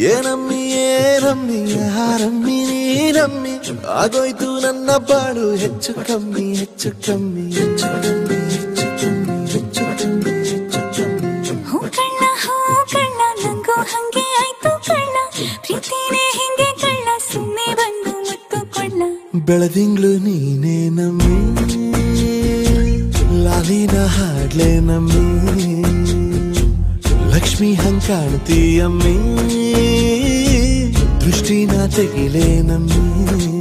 ಏನಮ್ಮಿ ಏನಮ್ಮಿ ಯಾರಮ್ಮಿ ನೀನಮ್ಮಿ ಆಗೋಯ್ತು ನನ್ನ ಬಾಳು ಹೆಚ್ಚು ಕಮ್ಮಿ ಹೆಚ್ಚು ಕಮ್ಮಿ ಹೆಚ್ಚು ಕಮ್ಮಿ ಹೆಚ್ಚು ಕಮ್ಮಿ ಹೆಚ್ಚು ಕಮ್ಮಿ ಹೆಚ್ಚು ಕಮ್ಮಿ ಹೂ ಕಳ್ಳ ಹೂ ಕಳ್ಳ ನಂಗೂ ಹಂಗೆ ಆಯ್ತು ಕಳ್ಳ ಪ್ರೀತಿನೇ ಹಿಂಗೆ ಕಳ್ಳ ಸುಮ್ಮನೆ ಬಂದು ಮುತ್ತು ಕೊಳ್ಳ ಬೆಳದಿಂಗ್ಳು ನೀನೇ ನಮ್ಮಿ ಲಾಲಿನ ಹಾಡ್ಲೆ ನಮ್ಮಿ ಲಕ್ಷ್ಮಿ ಹಂಗ್ ಕಾಣ್ತೀಯಮ್ಮಿ ದೃಷ್ಟಿನ ತೆಗಿಲೆ ನಮ್ಮಿ